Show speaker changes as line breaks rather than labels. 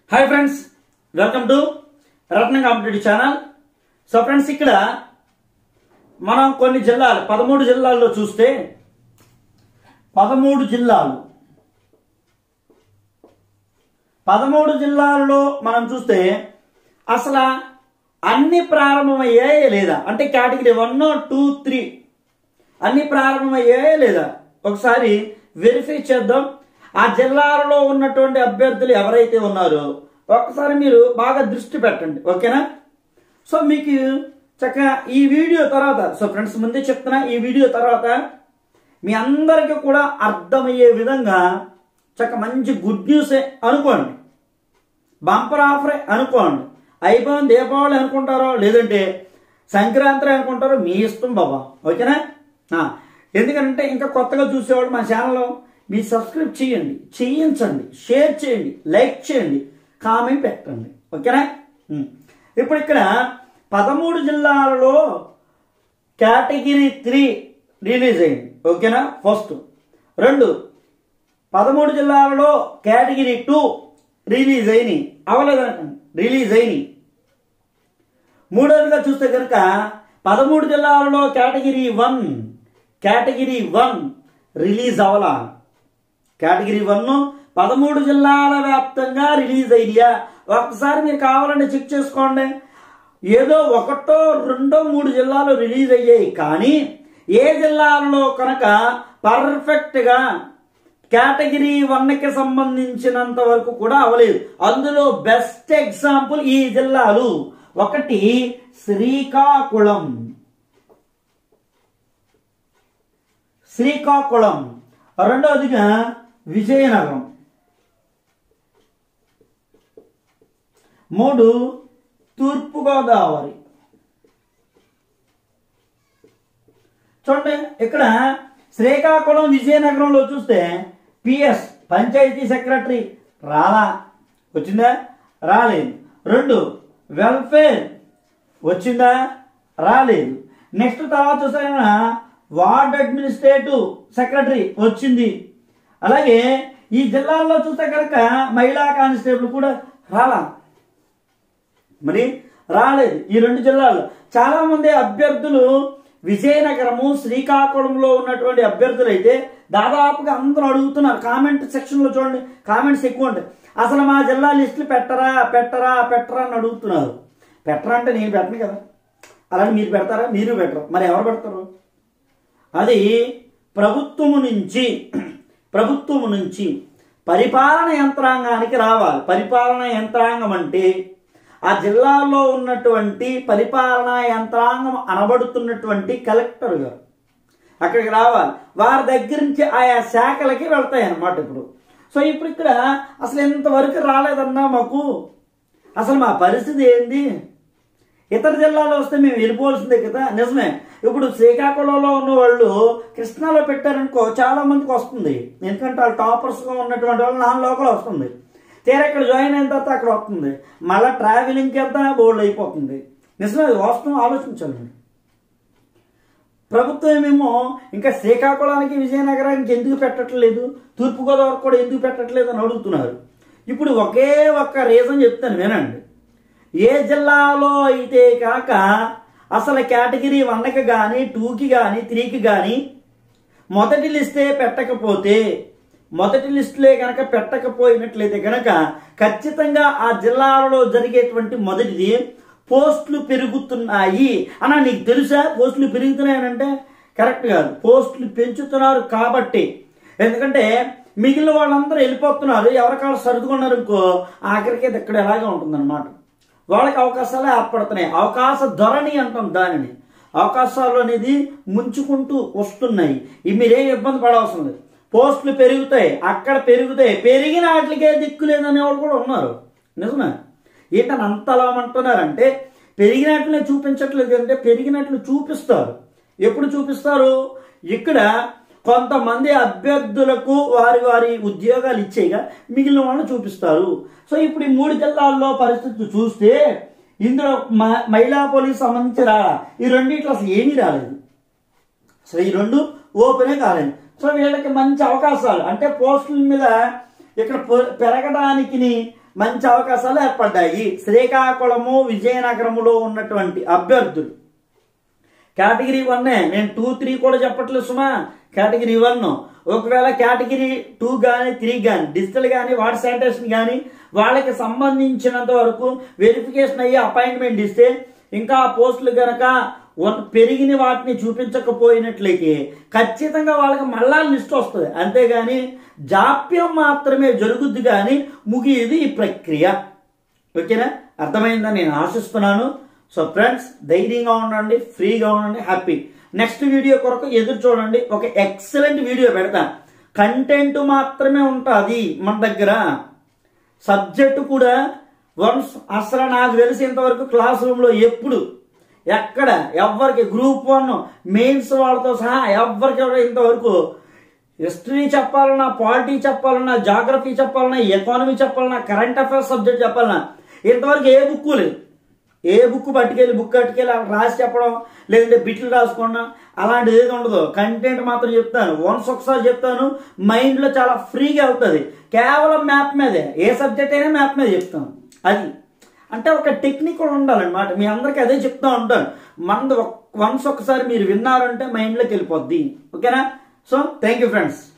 Hi friends welcome to Ratna competitive channel so friends ఇక్కడ మనం కొన్ని జిల్లాలు పదమూడు జిల్లాల్లో చూస్తే పదమూడు జిల్లాలు పదమూడు జిల్లాలలో మనం చూస్తే అసలు అన్ని ప్రారంభమయ్యాయే లేదా అంటే కేటగిరీ వన్ టూ త్రీ అన్ని ప్రారంభమయ్యాయే లేదా ఒకసారి వెరిఫై చేద్దాం ఆ జిల్లాలలో ఉన్నటువంటి అభ్యర్థులు ఎవరైతే ఉన్నారో ఒకసారి మీరు బాగా దృష్టి పెట్టండి ఓకేనా సో మీకు చక్కగా ఈ వీడియో తర్వాత సో ఫ్రెండ్స్ ముందే చెప్తున్నా ఈ వీడియో తర్వాత మీ అందరికీ కూడా అర్థమయ్యే విధంగా చక్క మంచి గుడ్ న్యూసే అనుకోండి బంపర్ ఆఫరే అనుకోండి అయిపోయింది దీపావళి అనుకుంటారో లేదంటే సంక్రాంతి అనుకుంటారో మీ ఇష్టం బాబా ఓకేనా ఆ, ఎందుకంటే ఇంకా కొత్తగా చూసేవాళ్ళు మా ఛానల్లో మీరు సబ్స్క్రైబ్ చేయండి చేయించండి షేర్ చేయండి లైక్ చేయండి కామెంట్ పెట్టండి ఓకేనా ఉం. ఇప్పుడు ఇక్కడ పదమూడు జిల్లాలలో కేటగిరీ త్రీ రిలీజ్ అయింది ఓకేనా ఫస్ట్ రెండు పదమూడు జిల్లాలలో కేటగిరీ టూ రిలీజ్ అయినాయి అవలేదనకండి రిలీజ్ అయినాయి మూడవదిగా చూస్తే కనుక పదమూడు జిల్లాలలో category one category one release అవలా కేటగిరీ వన్ పదమూడు జిల్లాల వ్యాప్తంగా రిలీజ్ అయ్యా ఒకసారి మీరు కావాలంటే చెక్ చేసుకోండి ఏదో ఒకటో రెండో మూడు జిల్లాలు రిలీజ్ అయ్యాయి కానీ ఏ జిల్లాలలో కనుక పర్ఫెక్ట్గా కేటగిరీ వన్కి సంబంధించినంత వరకు కూడా అవలేదు అందులో బెస్ట్ ఎగ్జాంపుల్ ఈ జిల్లాలు ఒకటి శ్రీకాకుళం శ్రీకాకుళం రెండవదిగా విజయనగరం మూడు తూర్పుగోదావరి చూడండి ఇక్కడ శ్రీకాకుళం విజయనగరంలో చూస్తే పిఎస్ పంచాయతీ సెక్రటరీ రాలా వచ్చిందా రాలేదు రెండు వెల్ఫేర్ వచ్చిందా రాలేదు నెక్స్ట్ తర్వాత చూస్తే కనుక వార్డ్ అడ్మినిస్ట్రేటివ్ సెక్రటరీ వచ్చింది అలాగే ఈ జిల్లాల్లో చూస్తే కనుక మహిళా కానిస్టేబుల్ కూడా రాలా మరి రాలేదు ఈ రెండు జిల్లాల్లో చాలా మంది అభ్యర్థులు విజయనగరము శ్రీకాకుళంలో ఉన్నటువంటి అభ్యర్థులు అయితే దాదాపుగా అందరూ అడుగుతున్నారు కామెంట్ సెక్షన్లో చూడండి కామెంట్స్ ఎక్కువ ఉంటాయి అసలు మా జిల్లా లిస్టులు పెట్టరా పెట్టరా పెట్టరా అని అడుగుతున్నారు పెట్టరా అంటే నేను పెట్టను కదా అలాగే మీరు పెడతారా మీరు పెట్టరు మరి ఎవరు పెడతారు అది ప్రభుత్వము నుంచి ప్రభుత్వము నుంచి పరిపాలన యంత్రాంగానికి రావాలి పరిపాలన యంత్రాంగం అంటే ఆ జిల్లాలో ఉన్నటువంటి పరిపాలనా యంత్రాంగం అనబడుతున్నటువంటి కలెక్టర్ గారు అక్కడికి రావాలి వారి దగ్గర నుంచి ఆయా శాఖలకి వెళ్తాయి అన్నమాట ఇప్పుడు సో ఇప్పుడు ఇక్కడ అసలు ఇంతవరకు రాలేదన్నా మాకు అసలు మా పరిస్థితి ఏంది ఇతర జిల్లాలో వస్తే మేము వెళ్ళిపోవాల్సిందే కదా నిజమే ఇప్పుడు శ్రీకాకుళంలో ఉన్న వాళ్ళు కృష్ణాలో పెట్టారనుకో చాలా మందికి వస్తుంది ఎందుకంటే వాళ్ళు టాపర్స్గా ఉన్నటువంటి వాళ్ళు నాన్ లోకల్ వస్తుంది తీరా ఇక్కడ జాయిన్ అయిన తర్వాత అక్కడ వస్తుంది మళ్ళీ ట్రావెలింగ్కి వెళ్తా బోల్డ్ అయిపోతుంది నిజమే అది వాస్తవం ఆలోచించాలి మీరు ప్రభుత్వం ఏమేమో ఇంకా శ్రీకాకుళానికి విజయనగరానికి ఎందుకు పెట్టట్లేదు తూర్పుగోదావరి కూడా ఎందుకు పెట్టట్లేదు అని అడుగుతున్నారు ఇప్పుడు ఒకే ఒక్క రీజన్ చెప్తాను వినండి ఏ జిల్లాలో అయితే కాక అసలు కేటగిరీ వన్కి కానీ టూకి కానీ త్రీకి కానీ మొదటి లిస్టే పెట్టకపోతే మొదటి లిస్టులే కనుక పెట్టకపోయినట్లయితే కనుక ఖచ్చితంగా ఆ జిల్లాలలో జరిగేటువంటి మొదటిది పోస్టులు పెరుగుతున్నాయి అన్న నీకు తెలుసా పోస్టులు పెరుగుతున్నాయనంటే కరెక్ట్ కాదు పోస్టులు పెంచుతున్నారు కాబట్టి ఎందుకంటే మిగిలిన వాళ్ళందరూ వెళ్ళిపోతున్నారు ఎవరికాళ్ళు సర్దుకున్నారు ఇంకో ఆఖరికి అది ఇక్కడ ఎలాగే ఉంటుందన్నమాట వాళ్ళకి అవకాశాలు ఏర్పడుతున్నాయి అవకాశ ధరణి అంటాం దానిని అవకాశాలు అనేది ముంచుకుంటూ వస్తున్నాయి ఇవి మీరేం ఇబ్బంది పడవలసిన లేదు పోస్టులు పెరుగుతాయి అక్కడ పెరుగుతాయి పెరిగిన వాటికే దిక్కు లేదనే వాళ్ళు కూడా ఉన్నారు నిజమే ఏంటని అంతలా అంటున్నారంటే పెరిగినట్లే చూపించట్లేదు అంటే పెరిగినట్లు చూపిస్తారు ఎప్పుడు చూపిస్తారు ఇక్కడ కొంతమంది అభ్యర్థులకు వారి వారి ఉద్యోగాలు ఇచ్చేగా మిగిలిన వాళ్ళు చూపిస్తారు సో ఇప్పుడు ఈ మూడు జిల్లాల్లో పరిస్థితి చూస్తే ఇందులో మ- మహిళా పోలీస్ సంబంధించి రాలా ఈ రెండిట్లో అసలు ఏమీ రాలేదు సో ఈ రెండు ఓపెనే కాలేదు సో వీళ్ళకి మంచి అవకాశాలు అంటే పోస్టుల మీద ఇక్కడ పొ- పెరగడానికి మంచి అవకాశాలు ఏర్పడ్డాయి శ్రీకాకుళము విజయనగరములో ఉన్నటువంటి అభ్యర్థులు కేటగిరీ వన్నే నేను టూ త్రీ కూడా చెప్పట్లేదు సుమా కేటగిరీ వన్ ఒకవేళ కేటగిరీ టూ కానీ త్రీ కానీ డిజిటల్ కానీ వాటర్ శానిటేషన్ కానీ వాళ్ళకి సంబంధించినంత వరకు వెరిఫికేషన్ అయ్యి అపాయింట్మెంట్ ఇస్తే ఇంకా ఆ పోస్టులు కనుక ఉన్న- పెరిగిన వాటిని చూపించకపోయినట్లయితే ఖచ్చితంగా వాళ్ళకి మళ్ళా లిస్ట్ వస్తుంది అంతేగాని జాప్యం మాత్రమే జరుగుద్ది కానీ ముగియదు ఈ ప్రక్రియ ఓకేనా అర్థమైందని నేను ఆశిస్తున్నాను సో ఫ్రెండ్స్ ధైర్యంగా ఉండండి ఫ్రీగా ఉండండి హ్యాపీ నెక్స్ట్ వీడియో కొరకు ఎదురు చూడండి ఒక ఎక్సలెంట్ వీడియో పెడతా కంటెంట్ మాత్రమే ఉంటుంది మన దగ్గర సబ్జెక్టు కూడా వన్స్ అసలు నాకు తెలిసి ఇంతవరకు క్లాస్ రూమ్లో ఎప్పుడు ఎక్కడ ఎవరికి గ్రూప్ వన్ మెయిన్స్ వాళ్ళతో సహా ఎవరికి ఎవరు ఇంతవరకు హిస్టరీ చెప్పాలన్నా పాలిటీ చెప్పాలన్నా జాగ్రఫీ చెప్పాలన్నా ఎకానమీ చెప్పాలన్నా కరెంట్ అఫైర్స్ సబ్జెక్ట్ చెప్పాలన్నా ఇంతవరకు ఏ బుక్ లేదు ఏ బుక్ పట్టుకెళ్ళి బుక్ పట్టుకెళ్ళి అలా రాసి చెప్పడం లేదంటే బిట్లు రాసుకోవడం అలాంటిది ఏది ఉండదు కంటెంట్ మాత్రం చెప్తాను వన్స్ ఒకసారి చెప్తాను మైండ్లో చాలా ఫ్రీగా అవుతుంది కేవలం మ్యాప్ మీదే ఏ సబ్జెక్ట్ అయినా మ్యాప్ మీద చెప్తాను అది అంటే ఒక టెక్నిక్ కూడా ఉండాలన్నమాట మీ అందరికీ అదే చెప్తా ఉంటాను మనది వన్స్ ఒకసారి మీరు విన్నారంటే మైండ్లోకి వెళ్ళిపోద్ది ఓకేనా సో థ్యాంక్ యూ ఫ్రెండ్స్